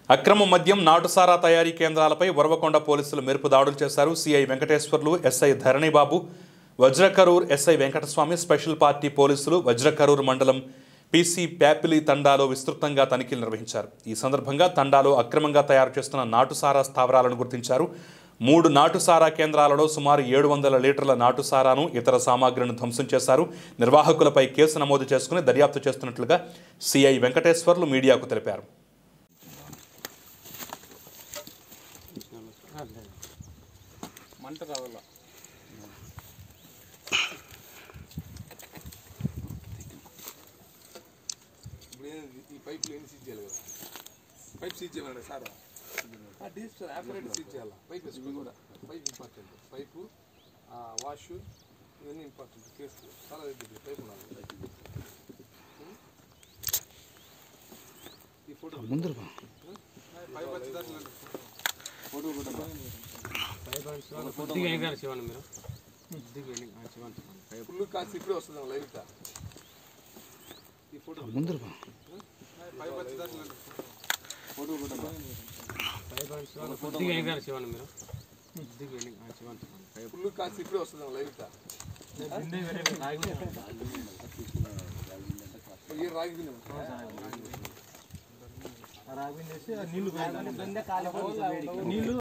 అక్రమ మద్యం నాటుసారా తయారీ కేంద్రాలపై వరవకొండ పోలీసులు మెరుపు దాడులు చేశారు CI Venkateswarlu SI Dharanibabu Vajrakarur SI Venkataswamy special party పోలీసులు వజ్రకరూర్ మండలం పీసీ ప్యాపిలి తండాలో విస్తృతంగా తనిఖీలు నిర్వహించారు ఈ సందర్భంగా తండాలో అక్రమంగా తయారు చేస్తున్న నాటుసారా స్థావరాలను గుర్తించారు మూడు నాటుసారా కేంద్రాలలో సుమారు ఏడు వందల లీటర్ల నాటుసారాను ఇతర సామాగ్రిని ధ్వంసం చేశారు నిర్వాహకులపై కేసు నమోదు చేసుకుని దర్యాప్తు చేస్తున్నట్లుగా సిఐ వెంకటేశ్వర్లు మీడియాకు తెలిపారు మంట రావాల ఇప్పుడు ఏంది ఈ పైపులు ఏంది సీజ్ చేయాలి కదా పైప్ సీజ్ చేయాలండి సార్ డిజిటల్ ఆపరేటర్ సీజ్ చేయాలి పైప్ వేసుకుని కూడా పైప్ ఇంపార్టెంట్ పైపు వాష్ ఇవన్నీ ఇంపార్టెంట్ కేసు చాలా దగ్గర పైపు ఉండాలి ఈ ఫోటో ముందు పైప్ వచ్చేదాకా ఫోటో కూడా కొద్దిగా ఎగారు శివన్ మీరు కొద్దిగా ఎన్ని- ఆ, శివన్ ఫుల్ కాల్సి ఇప్పుడే వస్తుంది లైవ్ గా ఈ ఫోటో ముందు పైప్ వచ్చేదాకా ఫోటో కూడా కొద్దిగా ఎగారు శివన్ మీరు కొద్దిగా ఎన్ని- ఆ, శివన్ ఫుల్ కాల్సి ఇప్పుడే వస్తుంది లైవ్ గా ఈ రాగి బిందె. నీళ్ళు